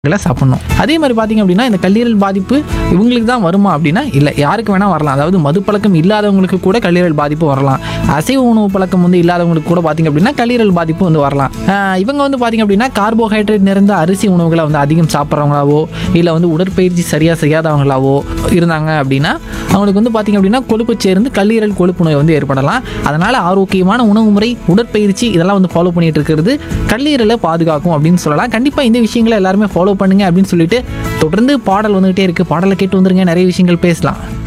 களை சாப்பிடணும் அதே மாதிரி பார்த்தீங்க அப்படின்னா இந்த கல்லீரல் பாதிப்பு இவங்களுக்கு தான் வருமா அப்படின்னா இல்லை யாருக்கு வேணால் வரலாம் அதாவது மது பழக்கம் இல்லாதவங்களுக்கு கூட கல்லீரல் பாதிப்பு வரலாம் அசைவ உணவு பழக்கம் வந்து இல்லாதவங்களுக்கு கூட பார்த்தீங்க அப்படின்னா கல்லீரல் பாதிப்பு வந்து வரலாம் ஆஹ் இவங்க வந்து பார்த்தீங்க அப்படின்னா கார்போஹைட்ரேட் நிறைந்த அரிசி உணவுகளை வந்து அதிகம் சாப்பிட்றவங்களாவோ இல்லை வந்து உடற்பயிற்சி சரியாக செய்யாதவங்களாவோ இருந்தாங்க அப்படின்னா அவங்களுக்கு வந்து பார்த்தீங்க அப்படின்னா கொழுப்பு சேர்ந்து கல்லீரல் கொழுப்பு நோய் வந்து ஏற்படலாம் அதனால் ஆரோக்கியமான உணவு முறை உடற்பயிற்சி இதெல்லாம் வந்து ஃபாலோ பண்ணிட்டு இருக்கிறது கல்லீரலை பாதுகாக்கும் அப்படின்னு சொல்லலாம் கண்டிப்பாக இந்த விஷயங்களை எல்லாருமே ஃபாலோ பண்ணுங்க அப்படின்னு சொல்லிட்டு தொடர்ந்து பாடல் வந்துகிட்டே இருக்கு பாடலை கேட்டு வந்துருங்க நிறைய விஷயங்கள் பேசலாம்